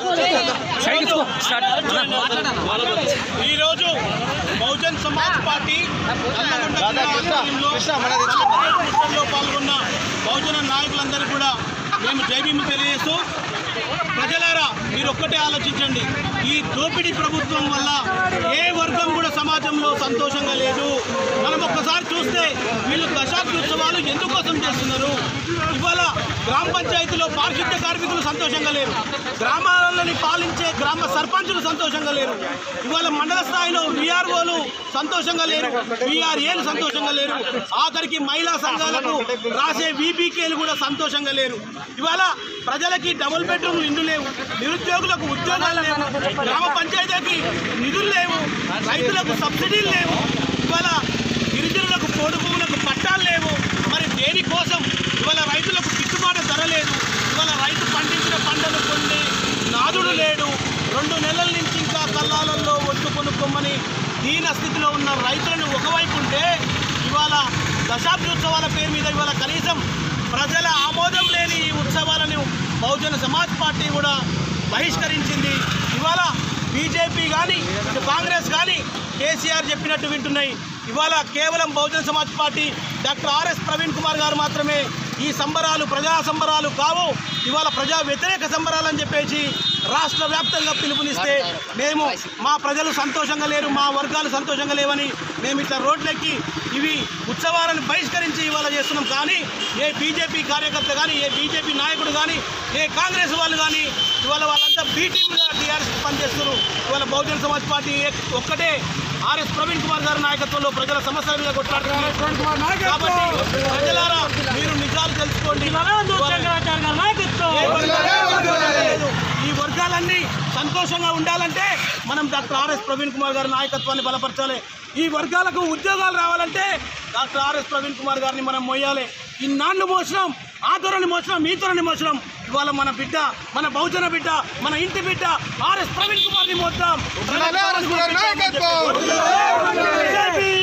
ఈరోజు బహుజన్ సమాజ్ పార్టీ నల్లగొండ జిల్లా ఆధ్వర్యంలో కార్యక్రమంలో పాల్గొన్న బహుజన నాయకులందరూ కూడా మేము జైభీము తెలియజేస్తూ ప్రజలారా మీరు ఒక్కటే ఆలోచించండి ఈ దోపిడీ ప్రభుత్వం వల్ల ఏ వర్గం కూడా సమాజంలో సంతోషంగా లేదు మనం ఒక్కసారి చూస్తే వీళ్ళు దశాబ్ది ఉత్సవాలు ఎందుకోసం చేస్తున్నారు ఇవాళ గ్రామ పంచాయతీలో పారిశుద్ధ్య కార్మికులు సంతోషంగా లేరు గ్రామాలని పాలించే గ్రామ సర్పంచులు సంతోషంగా లేరు ఇవాళ మండల స్థాయిలో విఆర్ఓలు సంతోషంగా లేరు విఆర్ఏలు సంతోషంగా లేరు ఆఖరికి మహిళా సంఘాలకు రాసే వీపీకేలు కూడా సంతోషంగా లేరు ఇవాళ ప్రజలకి డబుల్ బెడ్రూమ్ ఇండ్లు లేవు నిరుద్యోగులకు ఉద్యోగాలు లేవు గ్రామ పంచాయతీకి నిధులు లేవు రైతులకు సబ్సిడీలు లేవు ఇవాళ గిరిజనులకు కోడి భూములకు పట్టాలు లేవు మరి దేనికోసం ఇవాళ రైతులకు గిట్టుబాటు ధర లేదు ఇవాళ రైతు పండించిన పంటలు కొన్ని నాదుడు లేడు రెండు నెలల నుంచి ఇంకా కల్లాలలో ఒట్టు కొనుక్కోమని దీన స్థితిలో ఉన్న రైతులను ఒకవైపు ఉంటే ఇవాళ దశాబ్ది ఉత్సవాల పేరు మీద ఇవాళ కనీసం ప్రజల ఆమోదం లేని ఈ ఉత్సవాలను బహుజన సమాజ్ పార్టీ కూడా బహిష్కరించింది ఇవాళ బీజేపీ కానీ ఇటు కాంగ్రెస్ కానీ కేసీఆర్ చెప్పినట్టు వింటున్నాయి ఇవాళ కేవలం Bahujan Samaj party doctor RS Praveen Kumar garu మాత్రమే ఈ సంబరాలు ప్రజా సంబరాలు కావు ఇవాళ ప్రజా వ్యతిరేక సంబరాలు అని చెప్పేసి రాష్ట్ర వ్యాప్తంగా పిలుపునిస్తే మేము మా ప్రజలు సంతోషంగా లేరు మా వర్గాలు సంతోషంగా లేవని మేము ఇట్లా రోడ్లెక్కి ఇవి ఉత్సవాలను బహిష్కరించి ఇవాళ చేస్తున్నాం కానీ ఏ బీజేపీ కార్యకర్త కానీ ఏ బీజేపీ నాయకుడు కానీ ఏ కాంగ్రెస్ వాళ్ళు కానీ ఇవాళ వాళ్ళంతా బీటీంగా టీఆర్ఎస్ పనిచేస్తున్నారు ఇవాళ బహుజన సమాజ్ పార్టీ ఏ- ఒక్కటే ఆర్ఎస్ ప్రవీణ్ కుమార్ గారి నాయకత్వంలో ప్రజల సమస్యల మీద కొట్లాడుతున్నారు కాబట్టి ప్రజలారా మీరు నిజాలు తెలుసుకోండి ఏ వర్గాలు లేదు. ఈ వర్గాలన్నీ సంతోషంగా ఉండాలంటే మనం డాక్టర్ ఆర్ఎస్ ప్రవీణ్ కుమార్ గారి నాయకత్వాన్ని బలపరచాలి ఈ వర్గాలకు ఉద్యోగాలు రావాలంటే డాక్టర్ ఆర్ఎస్ ప్రవీణ్ కుమార్ గారిని మనం మోయాలి ఇన్నాళ్ళు మోసినాం ఆ ధరని మోసినాం ఈ ధరని మోసినాం ఇవాళ మన బిడ్డ మన బహుజన బిడ్డ మన ఇంటి బిడ్డ ఆర్ఎస్ ప్రవీణ్ కుమార్ ని మోద్దాం నాయకత్వం! బీజేపీ